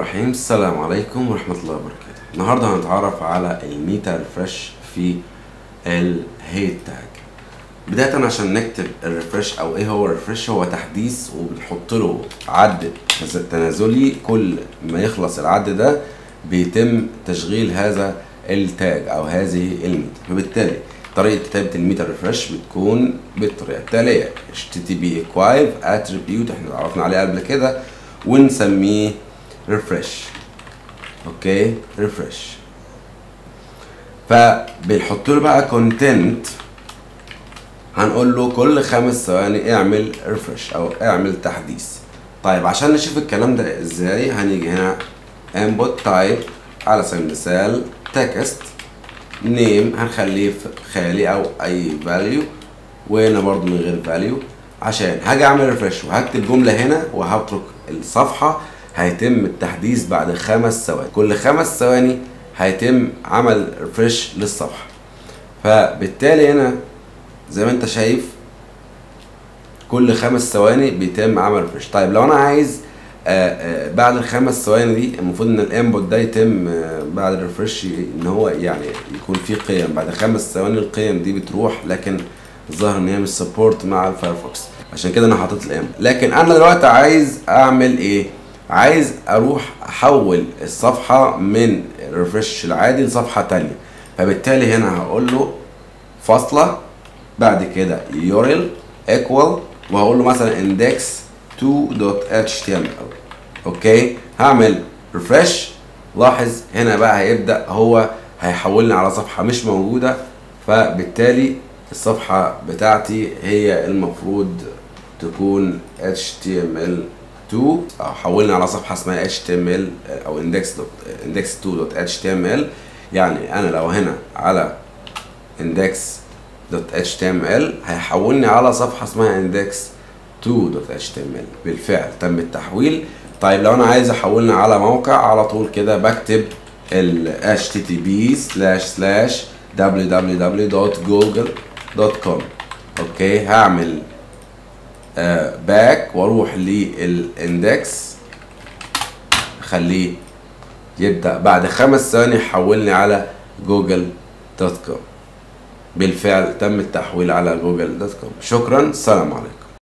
الرحيم السلام عليكم ورحمة الله وبركاته النهاردة هنتعرف على الميتا ريفرش في الهيت تاج بداية عشان نكتب الريفرش او ايه هو الريفرش هو تحديث وبنحط له عد تنازلي كل ما يخلص العد ده بيتم تشغيل هذا التاج او هذه الميتا فبالتالي طريقة كتابة الميتا ريفرش بتكون بالطريقة التالية http equive attribute احنا عرفنا عليه قبل كده ونسميه ريفرش اوكي ريفرش فبنحط له بقى كونتنت هنقول له كل خمس ثواني اعمل ريفرش او اعمل تحديث طيب عشان نشوف الكلام ده ازاي هنيجي هنا input type على سبيل المثال text name هنخليه خالي او اي value وهنا برضو من غير value عشان هاجي اعمل ريفرش وهكتب جمله هنا وهترك الصفحه هيتم التحديث بعد خمس ثواني كل خمس ثواني هيتم عمل ريفرش للصفحه فبالتالي هنا زي ما انت شايف كل خمس ثواني بيتم عمل ريفرش طيب لو انا عايز آآ آآ بعد الخمس ثواني دي المفروض ان الانبوت ده يتم بعد الريفرش ان هو يعني يكون فيه قيم بعد خمس ثواني القيم دي بتروح لكن الظاهر ان هي مش سبورت مع الفايرفوكس عشان كده انا حاطط الام لكن انا دلوقتي عايز اعمل ايه عايز اروح احول الصفحه من الريفرش العادي لصفحه تانية فبالتالي هنا هقول له فاصله بعد كده يورل ايكوال وهقول له مثلا index 2.html اوكي هعمل ريفرش لاحظ هنا بقى هيبدا هو هيحولني على صفحه مش موجوده فبالتالي الصفحه بتاعتي هي المفروض تكون html2 او حولني على صفحه اسمها html او index index2.html يعني انا لو هنا على index.html هيحولني على صفحه اسمها index2.html بالفعل تم التحويل طيب لو انا عايز احولني على موقع على طول كده بكتب ال http slash slash www.google.com اوكي هعمل باك واروح للاندكس خليه يبدا بعد خمس ثواني يحولني على جوجل دوت كوم بالفعل تم التحويل على جوجل دوت كوم شكرا السلام عليكم